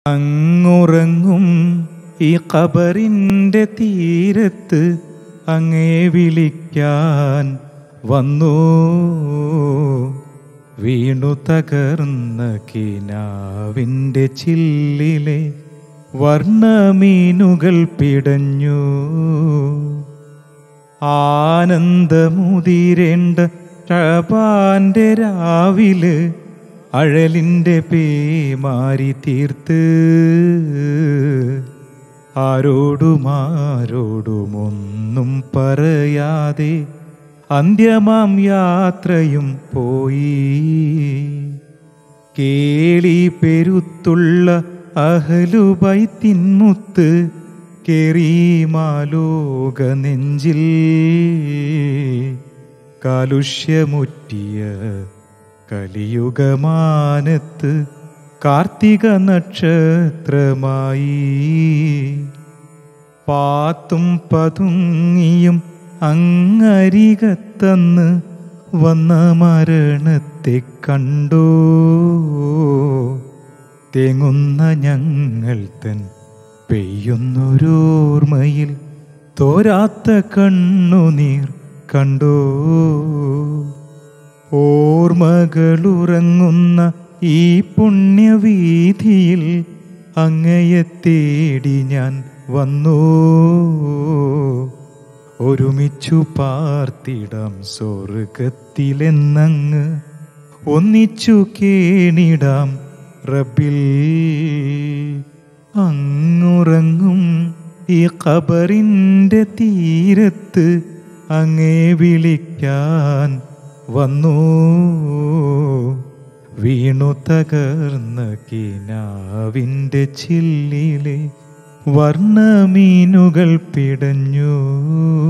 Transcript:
അങ്ങുറങ്ങും ഈ ഖബറിന്റെ തീരത്ത് അങ്ങേ വിളിക്കാൻ വന്നു വീണു തകർന്ന കിനാവിൻ്റെ ചില്ലിലെ വർണ്ണമീനുകൾ പിടഞ്ഞു ആനന്ദമുതിരേണ്ട ഷബാന്റെ രാവില് അഴലിൻ്റെ പേമാരി തീർത്ത് ആരോടുമാരോടുമൊന്നും പറയാതെ അന്ത്യമാം യാത്രയും പോയി കേളി പെരുത്തുള്ള അഹലുബൈത്തിൻമുത്ത് കേറിമാലോക നെഞ്ചിൽ കാലുഷ്യമുറ്റിയ കലിയുഗമാനത്ത് കാർത്തിക നക്ഷത്രമായി പാത്തും പതുങ്ങിയും അങ്ങരികത്തന്ന് വന്ന മരണത്തെ കണ്ടോ തേങ്ങുന്ന ഞങ്ങൾ തൻ പെയ്യുന്നൊരോർമ്മയിൽ തോരാത്ത കണ്ണുനീർ കണ്ടോ ഓർമ്മകളുറങ്ങുന്ന ഈ പുണ്യവീതിയിൽ അങ്ങയെ തേടി ഞാൻ വന്നു ഒരുമിച്ചു പാർത്തിടാം സ്വർഗത്തിലെന്നങ്ങ് ഒന്നിച്ചു കേണിടാം റബ്ബിൽ അങ്ങുറങ്ങും ഈ ഖബറിൻ്റെ തീരത്ത് അങ്ങേ വിളിക്കാൻ വന്നു വീണു തകർന്ന കിനാവിൻ്റെ ചില്ലിലെ വർണ്ണമീനുകൾ പിടഞ്ഞു